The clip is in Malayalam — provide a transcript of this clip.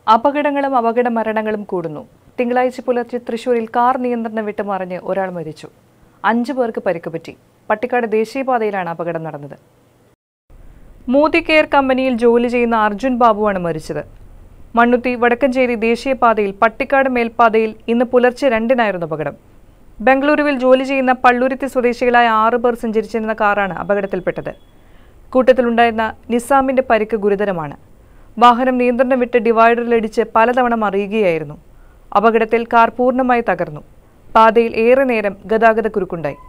അപകടങ്ങളും അപകട മരണങ്ങളും കൂടുന്നു തിങ്കളാഴ്ച പുലർച്ചെ തൃശൂരിൽ കാർ നിയന്ത്രണം വിട്ട് മറിഞ്ഞ് ഒരാൾ മരിച്ചു അഞ്ചു പേർക്ക് പരിക്ക് പറ്റി പട്ടിക്കാട് ദേശീയപാതയിലാണ് അപകടം നടന്നത് മോദി കെയർ കമ്പനിയിൽ ജോലി ചെയ്യുന്ന അർജുൻ ബാബുവാണ് മരിച്ചത് മണ്ണുത്തി വടക്കഞ്ചേരി ദേശീയപാതയിൽ പട്ടിക്കാട് മേൽപ്പാതയിൽ ഇന്ന് പുലർച്ചെ രണ്ടിനായിരുന്നു അപകടം ബംഗളൂരുവിൽ ജോലി ചെയ്യുന്ന പള്ളുരുത്തി സ്വദേശികളായ ആറു പേർ സഞ്ചരിച്ചിരുന്ന കാറാണ് അപകടത്തിൽപ്പെട്ടത് കൂട്ടത്തിലുണ്ടായിരുന്ന നിസാമിന്റെ പരിക്ക് ഗുരുതരമാണ് വാഹനം നിയന്ത്രണം വിട്ട് ഡിവൈഡറിലിടിച്ച് പലതവണ മറിയുകയായിരുന്നു അപകടത്തിൽ കാർ പൂർണ്ണമായി തകർന്നു പാതയിൽ ഏറെ നേരം ഗതാഗത കുരുക്കുണ്ടായി